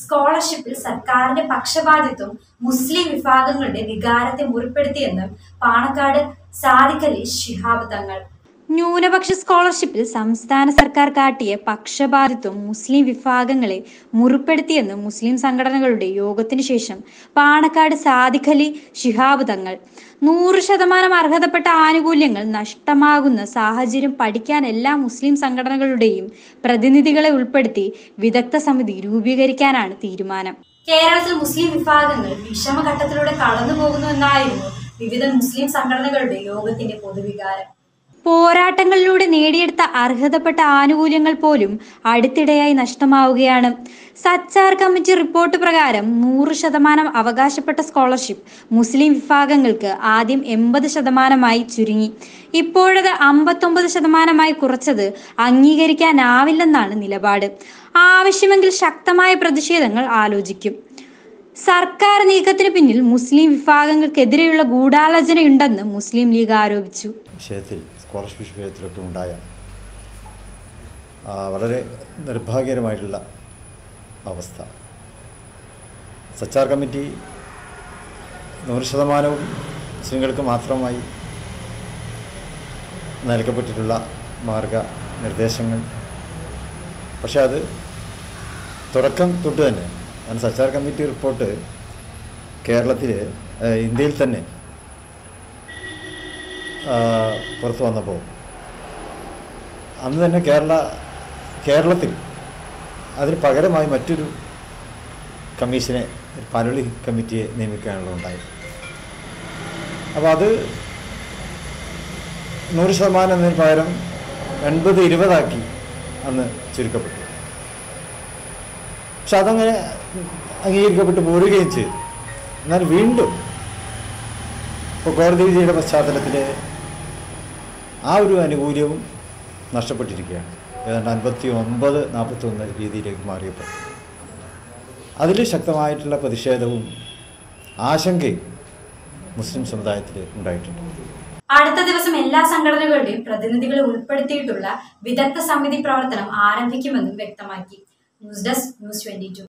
സ്കോളർഷിപ്പിൽ സർക്കാരിന്റെ പക്ഷപാതിത്വം മുസ്ലിം വിഭാഗങ്ങളുടെ വികാരത്തെ മുറിപ്പെടുത്തിയെന്നും പാണക്കാട് സാദിഖലി ശിഹാബ് തങ്ങൾ ന്യൂനപക്ഷ സ്കോളർഷിപ്പിൽ സംസ്ഥാന സർക്കാർ കാട്ടിയ പക്ഷപാതിത്വം മുസ്ലിം വിഭാഗങ്ങളെ മുറിപ്പെടുത്തിയെന്ന് മുസ്ലിം സംഘടനകളുടെ യോഗത്തിനു ശേഷം പാണക്കാട് സാദിഖലി ശിഹാബ് തങ്ങൾ നൂറ് ശതമാനം അർഹതപ്പെട്ട ആനുകൂല്യങ്ങൾ നഷ്ടമാകുന്ന സാഹചര്യം പഠിക്കാൻ എല്ലാ മുസ്ലിം സംഘടനകളുടെയും പ്രതിനിധികളെ ഉൾപ്പെടുത്തി വിദഗ്ധ സമിതി രൂപീകരിക്കാനാണ് തീരുമാനം കേരളത്തിൽ മുസ്ലിം വിഭാഗങ്ങൾ വിഷമഘട്ടത്തിലൂടെ കടന്നു പോകുന്നുവെന്നായിരുന്നു വിവിധ മുസ്ലിം സംഘടനകളുടെ യോഗത്തിന്റെ പൊതുവികാരം പോരാട്ടങ്ങളിലൂടെ നേടിയെടുത്ത അർഹതപ്പെട്ട ആനുകൂല്യങ്ങൾ പോലും അടുത്തിടെയായി നഷ്ടമാവുകയാണ് സച്ചാർ കമ്മിറ്റി റിപ്പോർട്ട് പ്രകാരം നൂറ് ശതമാനം അവകാശപ്പെട്ട സ്കോളർഷിപ്പ് മുസ്ലിം വിഭാഗങ്ങൾക്ക് ആദ്യം എൺപത് ശതമാനമായി ചുരുങ്ങി ഇപ്പോഴത് അമ്പത്തൊമ്പത് ശതമാനമായി കുറച്ചത് അംഗീകരിക്കാനാവില്ലെന്നാണ് നിലപാട് ആവശ്യമെങ്കിൽ ശക്തമായ പ്രതിഷേധങ്ങൾ ആലോചിക്കും സർക്കാർ നീക്കത്തിന് പിന്നിൽ മുസ്ലിം വിഭാഗങ്ങൾക്കെതിരെയുള്ള ഗൂഢാലോചനയുണ്ടെന്ന് മുസ്ലിം ലീഗ് ആരോപിച്ചു വിഷയത്തിൽ സ്കോളർഷിപ്പ് വിഷയത്തിലൊക്കെ ഉണ്ടായ ആ, വളരെ നിർഭാഗ്യകരമായിട്ടുള്ള അവസ്ഥ സച്ചാർ കമ്മിറ്റി നൂറ് ശതമാനവും മുസ്ലിങ്ങൾക്ക് മാത്രമായി നൽകപ്പെട്ടിട്ടുള്ള മാർഗ നിർദ്ദേശങ്ങൾ പക്ഷേ അത് തുടക്കം തൊട്ട് തന്നെ കാരണം സച്ചാർ കമ്മിറ്റി റിപ്പോർട്ട് കേരളത്തിൽ ഇന്ത്യയിൽ തന്നെ ആ, പുറത്തു വന്നപ്പോൾ അന്ന് തന്നെ കേരള കേരളത്തിൽ അതിന് പകരമായി മറ്റൊരു കമ്മീഷനെ ഒരു പാനൊളി കമ്മിറ്റിയെ നിയമിക്കാനുള്ള ഉണ്ടായത് അപ്പോൾ അത് നൂറ് ശതമാനം എന്നതിന് പകരം എൺപത് ഇരുപതാക്കി അന്ന് ചുരുക്കപ്പെട്ടു പക്ഷെ അതങ്ങനെ അംഗീകരിക്കപ്പെട്ട് പോരുകയും ചെയ്തു എന്നാൽ വീണ്ടും ഇപ്പോൾ കോടതി വിധിയുടെ പശ്ചാത്തലത്തിൽ ആ ഒരു ആനുകൂല്യവും നഷ്ടപ്പെട്ടിരിക്കുകയാണ് ഏതാണ്ട് അൻപത്തി ഒൻപത് നാൽപ്പത്തി ഒന്ന് രീതിയിലേക്ക് മാറിയപ്പോൾ അതിൽ ശക്തമായിട്ടുള്ള പ്രതിഷേധവും ആശങ്കയും മുസ്ലിം സമുദായത്തിൽ ഉണ്ടായിട്ടുണ്ട് അടുത്ത ദിവസം എല്ലാ സംഘടനകളുടെയും പ്രതിനിധികളെ ഉൾപ്പെടുത്തിയിട്ടുള്ള വിദഗ്ധ സമിതി പ്രവർത്തനം ആരംഭിക്കുമെന്നും വ്യക്തമാക്കി ന്യൂസ് ഡെസ്ക് ന്യൂസ് ട്വന്റി